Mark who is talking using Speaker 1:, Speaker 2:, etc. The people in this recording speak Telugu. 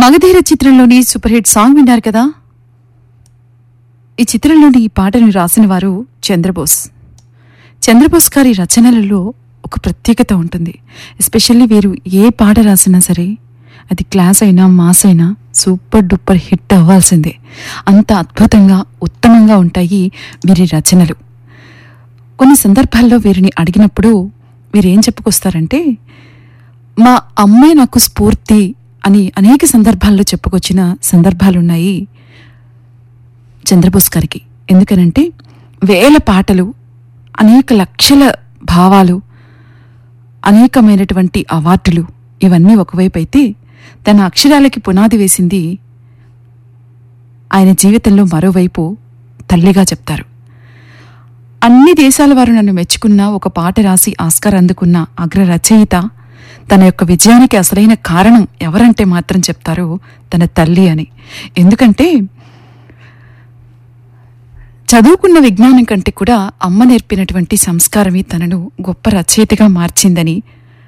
Speaker 1: మగధీర చిత్రంలోని సూపర్ హిట్ సాంగ్ విన్నారు కదా ఈ చిత్రంలోని ఈ పాటను రాసిన వారు చంద్రబోస్ చంద్రబోస్ గారి రచనలలో ఒక ప్రత్యేకత ఉంటుంది ఎస్పెషల్లీ వీరు ఏ పాట రాసినా సరే అది క్లాస్ అయినా మాస్ అయినా సూపర్ డూపర్ హిట్ అవ్వాల్సిందే అంత అద్భుతంగా ఉత్తమంగా ఉంటాయి వీరి రచనలు కొన్ని సందర్భాల్లో వీరిని అడిగినప్పుడు వీరేం చెప్పుకొస్తారంటే మా అమ్మే నాకు స్ఫూర్తి అని అనేక సందర్భాల్లో చెప్పుకొచ్చిన సందర్భాలున్నాయి చంద్రబోస్ గారికి ఎందుకనంటే వేల పాటలు అనేక లక్షల భావాలు అనేకమైనటువంటి అవార్డులు ఇవన్నీ ఒకవైపు అయితే తన అక్షరాలకి పునాది వేసింది ఆయన జీవితంలో మరోవైపు తల్లిగా చెప్తారు అన్ని దేశాల వారు నన్ను మెచ్చుకున్న ఒక పాట రాసి ఆస్కార్ అందుకున్న అగ్ర రచయిత తన యొక్క విజయానికి అసలైన కారణం ఎవరంటే మాత్రం చెప్తారు తన తల్లి అని ఎందుకంటే చదువుకున్న విజ్ఞానం కంటే కూడా అమ్మ నేర్పినటువంటి సంస్కారమే తనను గొప్ప రచయితగా మార్చిందని